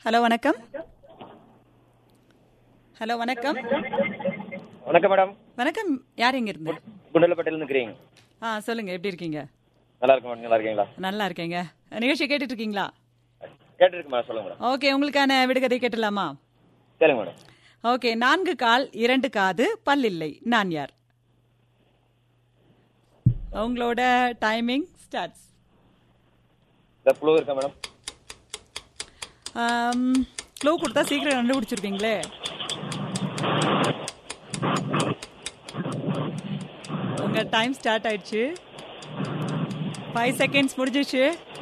hello வணக்கம் hello வணக்கம் வணக்கம் மேடம் வணக்கம் யார் எங்க இருந்து குண்டலப்பட்டில இருக்கிறீங்க ஆ சொல்லுங்க எப்படி இருக்கீங்க நல்லா இருக்கும் மேடம் நல்லா இருக்கீங்களா நல்லா இருக்கேங்க நிகழ்ச்சி கேட்டுட்டு இருக்கீங்களா கேட்டுருக்கு மேடம் சொல்லுங்க மேடம் ஓகே உங்களுக்கான விடுகதை கேட்டலாமா கேளுங்க மேடம் ஓகே நான்கு கால் இரண்டு காது பல் இல்லை நான் யார் உங்களோட டைமிங் ஸ்டார்ட்ஸ் இந்த ப்ளூ இருக்கா மேடம் க்ளூ கொடுத்தா சீக்கிரம் கண்டுபிடிச்சிருப்பீங்களே உங்க டைம் ஸ்டார்ட் ஆயிடுச்சு ஃபைவ் செகண்ட்ஸ் முடிஞ்சிச்சு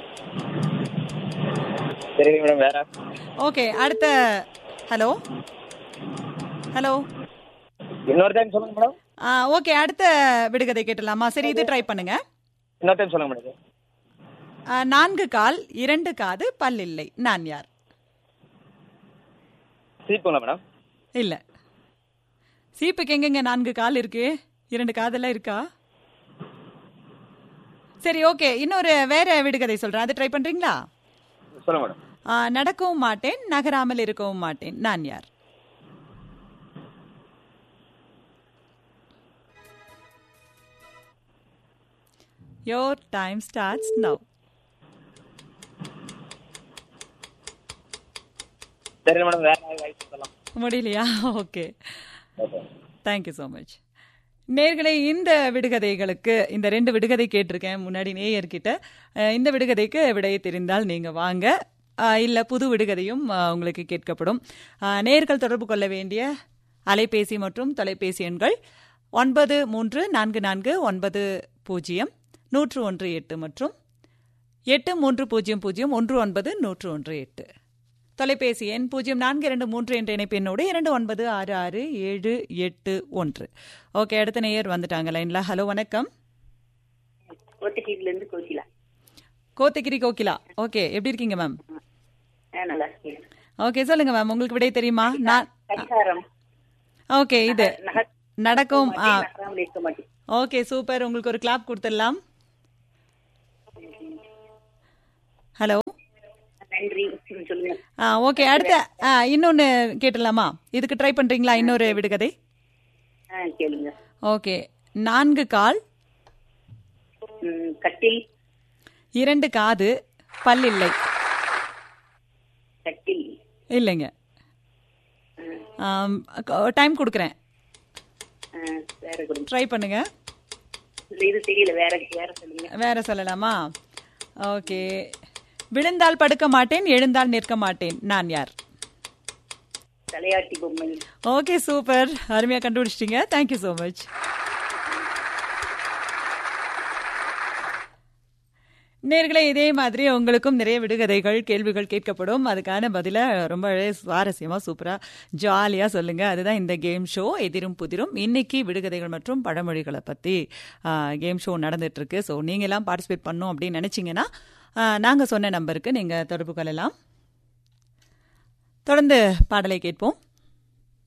சரிங்க மேடம் வேற ஓகே அடுத்த ஹலோ ஹலோ இன்னொரு டைம் சொல்லுங்க மேடம் ஓகே அடுத்த விடுகதை கேட்டலாமா சரி இது ட்ரை பண்ணுங்க இன்னொரு டைம் சொல்லுங்க மேடம் ஆ, நான்கு கால் இரண்டு காது பல் இல்லை நான் யார் சீப்புங்களா மேடம் இல்ல சீப்புக்கு எங்கெங்க நான்கு கால் இருக்கு இரண்டு காதெல்லாம் இருக்கா சரி ஓகே இன்னொரு வேற விடுகதை சொல்றேன் அது ட்ரை பண்றீங்களா சொல்லுங்க மேடம் ஆ, நடக்கவும் மாட்டேன் நகராமல் இருக்கவும் மாட்டேன் நான் யார் யோர் டைம் ஸ்டார்ட்ஸ் நவ் சரிங்க மேடம் வேற வாய்ப்பு சொல்லலாம் முடியலையா okay okay thank you so much நேர்களே இந்த விடுகதைகளுக்கு இந்த ரெண்டு விடுகதை கேட்டிருக்கேன் முன்னாடி நேயர்கிட்ட அஹ், இந்த விடுகதைக்கு விடையை தெரிந்தால் நீங்கள் வாங்க அஹ், இல்ல புது விடுகதையும் அஹ், உங்களுக்கு கேட்கப்படும் அஹ், நேயர்கள் தொடர்பு கொள்ள வேண்டிய அலைபேசி மற்றும் தொலைபேசி எண்கள் ஒன்பது மூன்று நான்கு நான்கு ஒன்பது பூஜ்ஜியம் நூற்று ஒன்று எட்டு மற்றும் எட்டு மூன்று பூஜ்ஜியம் பூஜ்ஜியம் ஒன்று ஒன்பது நூற்று ஒன்று எட்டு தொலைபேசி எண் பூஜ்ஜியம் நான்கு இரண்டு மூன்று என்ற இணைப்பு எண்ணோடு இரண்டு ஒன்பது ஆறு ஆறு ஏழு எட்டு ஒன்று ஓகே அடுத்த நேயர் வந்துட்டாங்க லைன்ல ஹலோ வணக்கம் கோத்தகிரில இருந்து கோகிலா கோத்தகிரி கோகிலா ஓகே எப்படி இருக்கீங்க மேம் ஆ, நல்லா இருக்கேன் ஓகே சொல்லுங்க மேம் உங்களுக்கு விடை தெரியுமா நான் கடிகாரம் ஓகே இது நகர் நடக்கும் ஆ நகராமல் இருக்க மாட்டேன் ஓகே சூப்பர் உங்களுக்கு ஒரு கிளாப் கொடுத்துடலாம் ஹலோ நன்றி ம், சொல்லுங்க ஆ ஓகே அடுத்த ஆ, இன்னொன்னு கேட்டுடலாமா இதுக்கு ட்ரை பண்றீங்களா இன்னொரு விடுகதை ஆ கேளுங்க ஓகே நான்கு கால் ம், கட்டில் இரண்டு காது பல் இல்லை கட்டில் இல்லைங்க டைம் கொடுக்குறேன் ஆ, வேற கொடுங்க ட்ரை பண்ணுங்க இல்ல, இது தெரியல வேற வேற சொல்லுங்க வேற சொல்லலாமா ஓகே விழுந்தால் படுக்க மாட்டேன் எழுந்தால் நிற்க மாட்டேன் நான் யார் தலையாட்டி பொம்மை ஓகே சூப்பர் அருமையா கண்டுபிடிச்சிட்டீங்க தேங்க்யூ ஸோ மச் நேர்களே இதே மாதிரி உங்களுக்கும் நிறைய விடுகதைகள் கேள்விகள் கேட்கப்படும் அதுக்கான பதில ரொம்ப சுவாரஸ்யமா சூப்பரா ஜாலியா சொல்லுங்க அதுதான் இந்த கேம் ஷோ எதிரும் புதிரும் இன்னைக்கு விடுகதைகள் மற்றும் பழமொழிகளை பத்தி கேம் ஷோ நடந்துட்டு இருக்கு ஸோ நீங்க எல்லாம் பார்ட்டிசிபேட் பண்ணும் அப்படின்னு நினைச்சீங்கன்னா ஆ, நாங்க சொன்ன நம்பருக்கு நீங்க தொடர்பு கொள்ளலாம் தொடர்ந்து பாடலை கேட்போம்